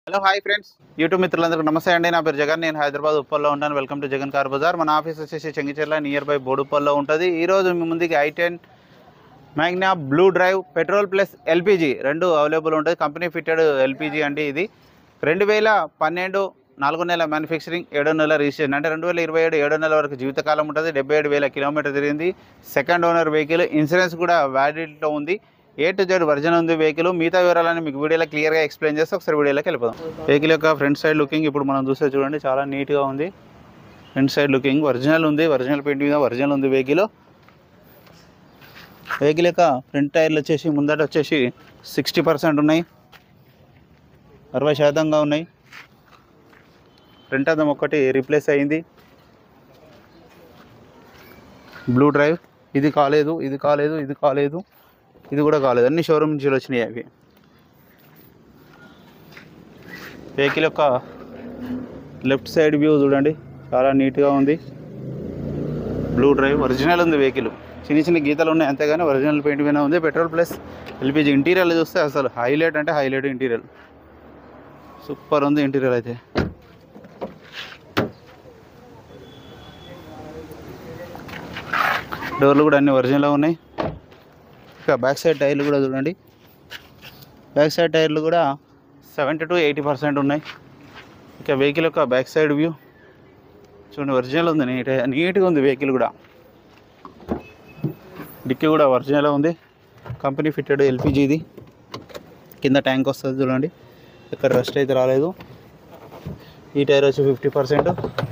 hello hi friends YouTube మిత్రులందరికీ నమస్తే అండి నా పేరు జగన్ నేను హైదరాబాద్ ఉప్పల్లో ఉంటాను welcome to Jagan car Bazar మన ఆఫీస్ వచ్చేసి చెంగిచెర్ల నియర్ బై బోడుప్పల్లో ఉంటుంది ఈ రోజు మీ ముందుకి I ten Magna blue drive petrol plus LPG రెండు అవైలబుల్ ఉంటుంది కంపెనీ ఫిట్టెడ్ ఎల్పిజి అండి ఇది రెండు వేల పన్నెండు నాలుగు నెలల మ్యానుఫ్యాక్చరింగ్ ఏడో నెల రిజిస్ట్రేషన్ అంటే రెండు వేల ఇరవై ఏడు ఏడో నెల వరకు జీవితకాలం ఉంటుంది డెబ్బై ఏడు వేల కిలోమీటర్ తిరిగింది సెకండ్ ఓనర్ వెహికల్ ఇన్సూరెన్స్ కూడా వ్యాలిడిటీలో ఉంది ఏ టు జెడ్ వర్జన్ ఉంది వెహికల్ మిగతా వివరాలని మీకు వీడియోలో క్లియర్గా ఎక్స్ప్లెయిన్ చేస్తే ఒకసారి వీడియోలోకి వెళ్ళిపోదాం వెహికల్ యొక్క ఫ్రంట్ సైడ్ లుకింగ్ ఇప్పుడు మనం చూస్తే చూడండి చాలా నీట్గా ఉంది ఫ్రంట్ సైడ్ లుకింగ్ ఒరిజినల్ ఉంది ఒరిజినల్ పెయింట్ మీద ఒరిజినల్ ఉంది వెహికల్ వెహికల్ యొక్క ఫ్రంట్ టైర్లు వచ్చేసి ముందట వచ్చేసి సిక్స్టీ పర్సెంట్ ఉన్నాయి అరవై శాతంగా ఉన్నాయి ఫ్రంట్ అద్దం ఒక్కటి రీప్లేస్ అయింది బ్లూ డ్రైవ్ ఇది కాలేదు ఇది కాలేదు ఇది కాలేదు ఇది కూడా కాలేదు అన్ని షోరూమ్ నుంచి వచ్చినాయి అవి వెహికల్ యొక్క లెఫ్ట్ సైడ్ వ్యూ చూడండి చాలా నీట్గా ఉంది బ్లూ డ్రైవ్ ఒరిజినల్ ఉంది వెహికల్ చిన్న చిన్న గీతలు ఉన్నాయి అంతేగాని ఒరిజినల్ పెయింట్ మీద ఉంది పెట్రోల్ ప్లస్ ఎల్పిజి ఇంటీరియర్ చూస్తే అసలు హైలైట్ అంటే హైలైట్ ఇంటీరియర్ సూపర్ ఉంది ఇంటీరియర్ అయితే డోర్లు కూడా అన్ని ఒరిజినల్గా ఉన్నాయి ఇక బ్యాక్ సైడ్ టైర్లు కూడా చూడండి బ్యాక్ సైడ్ టైర్లు కూడా సెవెంటీ టు ఎయిటీ పర్సెంట్ ఉన్నాయి ఇక వెహికల్ యొక్క బ్యాక్ సైడ్ వ్యూ చూడండి ఒరిజినల్ ఉంది నీట్ నీట్గా ఉంది వెహికల్ కూడా డిక్కీ కూడా ఒరిజినల్ ఉంది కంపెనీ ఫిట్టెడ్ ఎల్పిజిది కింద ట్యాంక్ వస్తుంది చూడండి ఇక్కడ రస్ట్ అయితే రాలేదు ఈ టైర్ వచ్చి ఫిఫ్టీ పర్సెంట్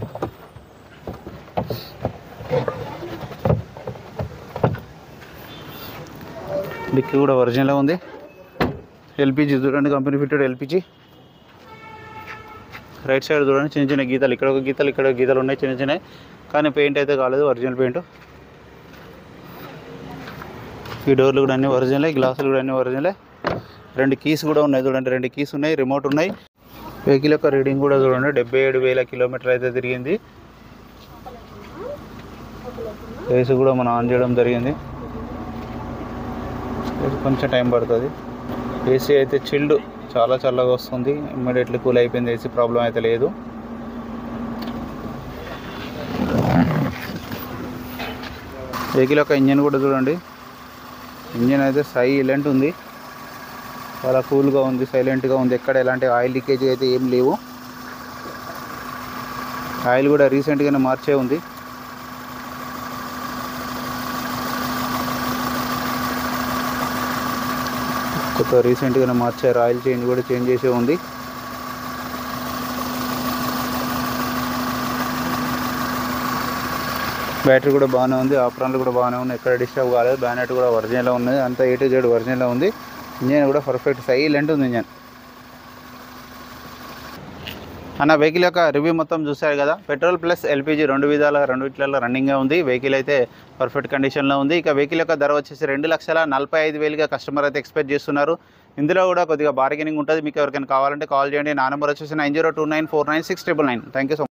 డిక్కీ కూడా ఒరిజినల్ ఉంది ఎల్పిజి చూడండి company fitted LPG right side చూడండి చిన్న చిన్న గీతలు ఇక్కడ ఒక గీతలు ఇక్కడ ఒక గీతలు ఉన్నాయి చిన్న చిన్నవి కానీ పెయింట్ అయితే కాలేదు ఒరిజినల్ పెయింట్ ఈ డోర్లు కూడా అన్ని ఒరిజినలే గ్లాసులు కూడా అన్ని ఒరిజినలే రెండు కీస్ కూడా ఉన్నాయి చూడండి రెండు కీస్ ఉన్నాయి రిమోట్ ఉన్నాయి వెహికల్ యొక్క రీడింగ్ కూడా చూడండి డెబ్బై ఏడు వేల కిలోమీటర్ అయితే తిరిగింది ఏసీ కూడా మనం ఆన్ చేయడం జరిగింది ఏసీ కొంచెం టైం పడుతుంది ఏసీ అయితే చిల్డ్ చాలా చల్లగా వస్తుంది ఇమ్మీడియట్లీ కూల్ అయిపోయింది ఏసీ ప్రాబ్లం అయితే లేదు వెహికల్ యొక్క ఇంజన్ కూడా చూడండి ఇంజన్ అయితే సైలెంట్ ఉంది చాలా కూల్గా ఉంది సైలెంట్గా ఉంది ఎక్కడ ఎలాంటి ఆయిల్ లీకేజ్ అయితే ఏం లేవు ఆయిల్ కూడా రీసెంట్గానే మార్చే ఉంది కొత్త రీసెంట్గానే మార్చారు ఆయిల్ చేంజ్ కూడా చేంజ్ చేసే ఉంది బ్యాటరీ కూడా బాగానే ఉంది ఆపరాన్లు కూడా బాగానే ఉన్నాయి ఎక్కడ డిస్టర్బ్ కాలేదు బ్యానెట్ కూడా ఒరిజినల్ ఉన్నది అంతా ఏ టు జెడ్ ఒరిజినల్ ఉంది ఇంజన్ కూడా పర్ఫెక్ట్ సైలెంట్ ఉంది ఇంజన్ అన్న వెహికల్ యొక్క రివ్యూ మొత్తం చూశారు కదా పెట్రోల్ ప్లస్ ఎల్పిజి రెండు విధాల రెండు వీటిలలో రన్నింగ్గా ఉంది వెహికల్ అయితే పర్ఫెక్ట్ కండిషన్లో ఉంది ఇక వెహికల్ యొక్క ధర వచ్చేసి రెండు లక్షల నలభై ఐదు వేలుగా కస్టమర్ అయితే ఎక్స్పెక్ట్ చేస్తున్నారు ఇందులో కూడా కొద్దిగా బార్గెనింగ్ ఉంటుంది మీకు ఎవరికైనా కావాలంటే కాల్ చేయండి నా నెంబర్ వచ్చేసి nine zero two nine four nine six triple nine thank you so